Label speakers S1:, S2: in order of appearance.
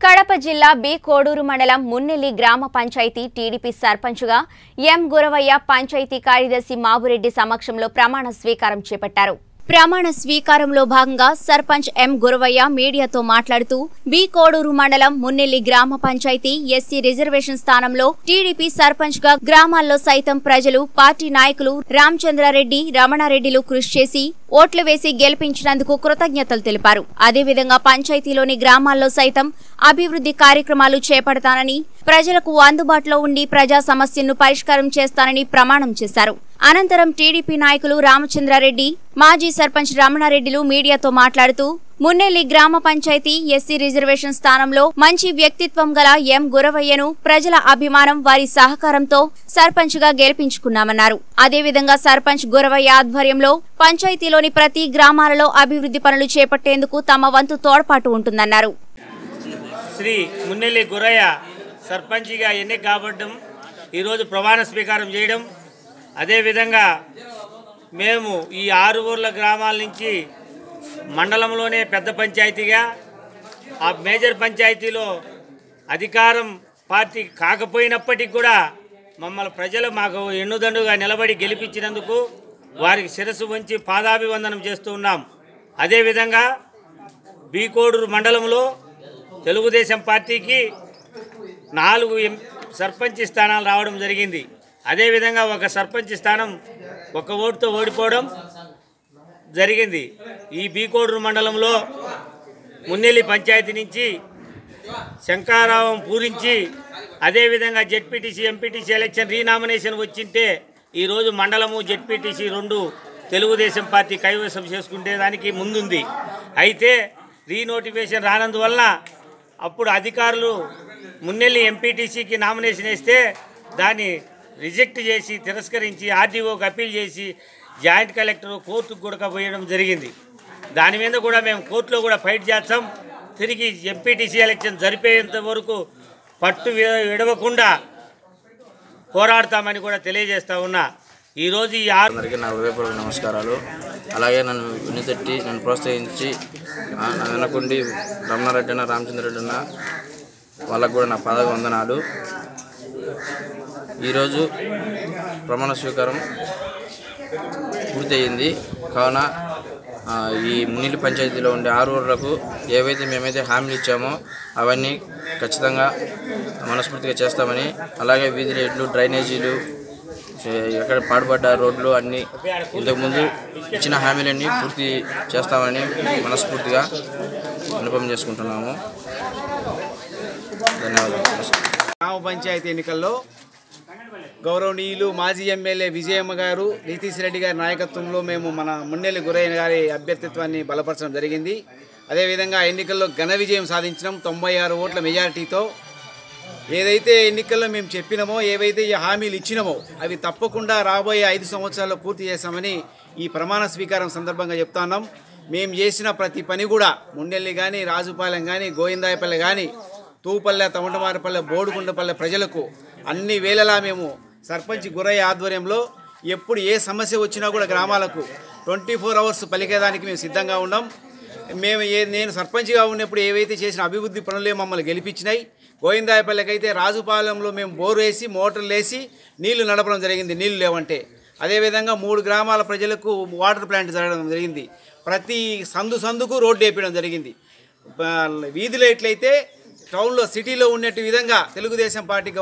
S1: కడప జిల్లా బి కోడూరు మండలం మున్నెల్లి గ్రామ పంచాయతీ టీడీపీ సర్పంచ్గా ఎం గురవయ్య పంచాయతీ కార్యదర్శి మాబురెడ్డి సమక్షంలో ప్రమాణ స్వీకారం చేపట్టారు ప్రమాణ స్వీకారంలో భాగంగా సర్పంచ్ ఎం గురవయ్య మీడియాతో మాట్లాడుతూ బి కోడూరు మండలం మున్నెల్లి గ్రామ పంచాయతీ ఎస్సీ రిజర్వేషన్ స్థానంలో టీడీపీ సర్పంచ్ గా గ్రామాల్లో సైతం ప్రజలు పార్టీ నాయకులు రామచంద్రారెడ్డి రమణారెడ్డిలు కృషి చేసి ఓట్లు వేసి గెలిపించినందుకు కృతజ్ఞతలు తెలిపారు అదేవిధంగా పంచాయతీలోని గ్రామాల్లో సైతం అభివృద్ధి కార్యక్రమాలు చేపడతానని ప్రజలకు అందుబాటులో ఉండి ప్రజా సమస్యలను పరిష్కారం చేస్తానని ప్రమాణం చేశారు అనంతరం టీడీపీ నాయకులు రామచంద్రారెడ్డి మాజీ సర్పంచ్ రమణారెడ్డిలు మీడియాతో మాట్లాడుతూ మున్నెల్లి గ్రామ పంచాయతీ ఎస్సీ రిజర్వేషన్ స్థానంలో మంచి వ్యక్తిత్వం గల ఎం గురవయ్యను ప్రజల అభిమానం వారి సహకారంతో సర్పంచ్ గా గెలిపించుకున్నామన్నారు అదేవిధంగా సర్పంచ్ గురవయ్య ఆధ్వర్యంలో పంచాయతీలోని ప్రతి గ్రామాలలో అభివృద్ధి పనులు చేపట్టేందుకు తమ వంతు తోడ్పాటు ఉంటుందన్నారు
S2: శ్రీ మున్నెల్లి గురయ్య సర్పంచిగా ఎన్నిక కాబడడం ఈరోజు ప్రమాణ స్వీకారం చేయడం అదేవిధంగా మేము ఈ ఆరు ఊర్ల గ్రామాల నుంచి మండలంలోనే పెద్ద పంచాయతీగా ఆ మేజర్ పంచాయతీలో అధికారం పార్టీ కాకపోయినప్పటికి కూడా మమ్మల్ని ప్రజలు మాకు ఎన్నుదండుగా నిలబడి గెలిపించినందుకు వారికి శిరస్సు వంచి పాదాభివందనం చేస్తూ ఉన్నాం అదేవిధంగా బీకోడూరు మండలంలో తెలుగుదేశం పార్టీకి నాలుగు ఎం సర్పంచ్ స్థానాలు రావడం జరిగింది అదేవిధంగా ఒక సర్పంచ్ స్థానం ఒక ఓటుతో ఓడిపోవడం జరిగింది ఈ బీకోడూరు మండలంలో మున్నెల్లి పంచాయతీ నుంచి శంకారావం పూరించి అదేవిధంగా జెడ్పీటీసీ ఎంపీటీసీ ఎలక్షన్ రీనామినేషన్ వచ్చింటే ఈరోజు మండలము జెడ్పీటీసీ రెండు తెలుగుదేశం పార్టీ కైవసం చేసుకుంటే దానికి ముందుంది అయితే రీనోటిఫికేషన్ రానందువల్ల అప్పుడు అధికారులు మున్నెల్లి ఎంపీటీసీకి నామినేషన్ వేస్తే దాన్ని రిజెక్ట్ చేసి తిరస్కరించి ఆర్డీఓకి అప్పీల్ చేసి జాయింట్ కలెక్టర్ కోర్టుకు కూడా పోయడం జరిగింది దాని మీద కూడా మేము కోర్టులో కూడా ఫైట్ చేస్తాం తిరిగి ఎంపీటీసీ ఎలక్షన్ జరిపేంత వరకు పట్టు వి- విడవకుండా పోరాడతామని కూడా తెలియజేస్తా ఉన్నా ఈరోజు ఈ ఆరు
S3: అందరికీ నా హృదయపూర్వక నమస్కారాలు అలాగే నన్ను వినితట్టి నన్ను ప్రోత్సహించి ఆ, నా వెనకుండి రమణారెడ్డి అన్న రామచంద్రరెడ్డి అన్న వాళ్ళకు కూడా నా పాదవి వందనాలు ఈరోజు ప్రమాణ స్వీకారం పూర్తయింది కావున ఆ, ఈ మునిలి పంచాయతీలో ఉండే ఆరు ఊర్లకు ఏవైతే మేమైతే హామీలు ఇచ్చామో అవన్నీ ఖచ్చితంగా మనస్ఫూర్తిగా చేస్తామని అలాగే వీధి లైట్లు డ్రైనేజీలు ఏ- ఎక్కడ పాడుపడ్డ రోడ్లు అన్నీ ఇంతకుముందు ఇచ్చిన హామీలన్నీ పూర్తి చేస్తామని మనస్ఫూర్తిగా విన్నపం చేసుకుంటున్నాము ధన్యవాదాలు
S4: గ్రామ పంచాయతీ ఎన్నికల్లో గౌరవనీయులు మాజీ ఎమ్మెల్యే విజయమ్మ గారు నితీష్ రెడ్డి గారి నాయకత్వంలో మేము మన మున్నెల్లి గురైన గారి అభ్యర్థిత్వాన్ని బలపరచడం జరిగింది అదేవిధంగా ఎన్నికల్లో ఘన విజయం సాధించడం తొంభై ఆరు ఓట్ల మెజారిటీతో ఏదైతే ఎన్నికల్లో మేము చెప్పినామో ఏవైతే ఈ హామీలు ఇచ్చినామో అవి తప్పకుండా రాబోయే ఐదు సంవత్సరాల్లో పూర్తి చేస్తామని ఈ ప్రమాణ స్వీకారం సందర్భంగా చెప్తున్నాం మేము చేసిన ప్రతి పని కూడా ముండెల్లి కానీ రాజుపాలెం కానీ గోవిందాయపల్లె కానీ తూపల్లె తమటమారపల్లె బోడుగుండపల్లె ప్రజలకు అన్ని వేళలా మేము సర్పంచ్ గురయ్య ఆధ్వర్యంలో ఎప్పుడు ఏ సమస్య వచ్చినా కూడా గ్రామాలకు ట్వంటీ ఫోర్ అవర్స్ పలికేదానికి మేము సిద్ధంగా ఉన్నాం మేము ఏ నేను సర్పంచ్గా ఉన్నప్పుడు ఏవైతే చేసిన అభివృద్ధి పనులే మమ్మల్ని గెలిపించినాయి గోవిందాయపల్లెకైతే రాజుపాలెంలో మేము బోరు వేసి మోటార్లు వేసి నీళ్లు నడపడం జరిగింది నీళ్లు లేవంటే అదేవిధంగా మూడు గ్రామాల ప్రజలకు వాటర్ ప్లాంట్ జరగడం జరిగింది ప్రతి సందు సందుకు రోడ్డు వేపించడం జరిగింది బ- వీధి లైట్లు అయితే టౌన్లో సిటీలో ఉన్నట్టు విధంగా తెలుగుదేశం పార్టీ